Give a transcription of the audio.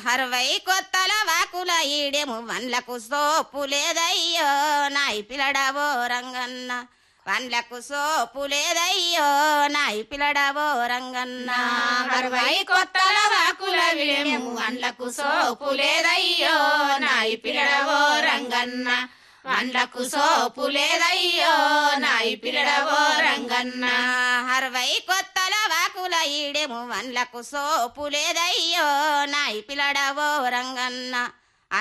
అరవై కొత్తల వాకుల ఈడెము వన్లకు సోపు లేదయ్యో నాయి పిల్లడవో రంగన్న వన్లకు సోపు లేదయ్యో నాయి పిల్లడవో రంగన్న అరవై కొత్తల వాకుల విడెము అండ్లకు సోపు లేదయ్యో నాయి పిల్లడవో రంగన్న అండ్లకు సోపు లేదయ్యో నాయి పిల్లడవో రంగన్న అరవై కొత్తల వాకుల ఈడెము వన్లకు సోపు లేదయ్యో నాయి పిల్లడవో రంగన్న